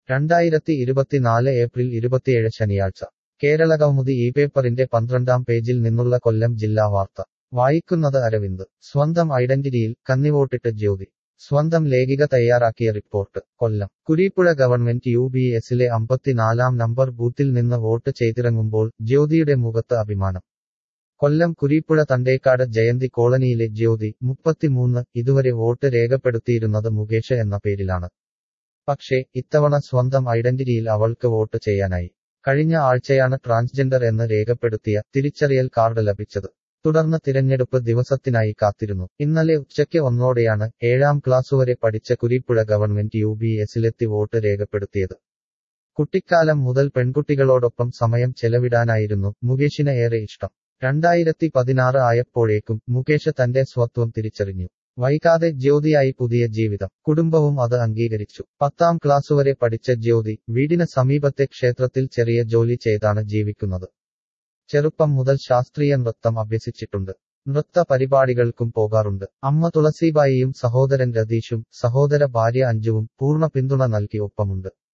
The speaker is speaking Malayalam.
രണ്ടായിരത്തി ഇരുപത്തിനാല് ഏപ്രിൽ ഇരുപത്തിയേഴ് ശനിയാഴ്ച കേരള കൗമുദി ഈ പേപ്പറിന്റെ പന്ത്രണ്ടാം പേജിൽ നിന്നുള്ള കൊല്ലം ജില്ലാ വാർത്ത വായിക്കുന്നത് അരവിന്ദ് സ്വന്തം ഐഡന്റിറ്റിയിൽ കന്നിവോട്ടിട്ട് ജ്യോതി സ്വന്തം ലേഖിക തയ്യാറാക്കിയ report Kollam Kureepuzha government U B എസിലെ അമ്പത്തിനാലാം നമ്പർ ബൂത്തിൽ നിന്ന് വോട്ട് ചെയ്തിറങ്ങുമ്പോൾ ജ്യോതിയുടെ മുഖത്ത് അഭിമാനം കൊല്ലം കുരീപ്പുഴ തണ്ടേക്കാട് ജയന്തി കോളനിയിലെ ജ്യോതി മുപ്പത്തിമൂന്ന് ഇതുവരെ വോട്ട് രേഖപ്പെടുത്തിയിരുന്നത് മുകേഷ് എന്ന പേരിലാണ് പക്ഷേ ഇത്തവണ സ്വന്തം ഐഡന്റിറ്റിയിൽ അവൾക്ക് വോട്ട് ചെയ്യാനായി കഴിഞ്ഞ ആഴ്ചയാണ് ട്രാൻസ്ജെൻഡർ എന്ന് രേഖപ്പെടുത്തിയ തിരിച്ചറിയൽ കാർഡ് ലഭിച്ചത് തുടർന്ന് തിരഞ്ഞെടുപ്പ് ദിവസത്തിനായി കാത്തിരുന്നു ഇന്നലെ ഉച്ചയ്ക്ക് ഒന്നോടെയാണ് ഏഴാം ക്ലാസ്സുവരെ പഠിച്ച കുരീപ്പുഴ ഗവൺമെന്റ് യു ബി എസിലെത്തി വോട്ട് രേഖപ്പെടുത്തിയത് കുട്ടിക്കാലം മുതൽ പെൺകുട്ടികളോടൊപ്പം സമയം ചെലവിടാനായിരുന്നു മുകേഷിന് ഏറെ ഇഷ്ടം രണ്ടായിരത്തി പതിനാറ് ആയപ്പോഴേക്കും മുകേഷ് തന്റെ സ്വത്വം തിരിച്ചറിഞ്ഞു വൈകാതെ ജ്യോതിയായി പുതിയ ജീവിതം കുടുംബവും അത് അംഗീകരിച്ചു പത്താം ക്ലാസ്സുവരെ പഠിച്ച ജ്യോതി വീടിന് സമീപത്തെ ക്ഷേത്രത്തിൽ ചെറിയ ജോലി ചെയ്താണ് ജീവിക്കുന്നത് ചെറുപ്പം മുതൽ ശാസ്ത്രീയ നൃത്തം അഭ്യസിച്ചിട്ടുണ്ട് നൃത്ത പരിപാടികൾക്കും പോകാറുണ്ട് അമ്മ തുളസിബായിയും സഹോദരൻ രതീഷും സഹോദര ഭാര്യ അഞ്ജുവും പൂർണ്ണ പിന്തുണ നൽകി ഒപ്പമുണ്ട്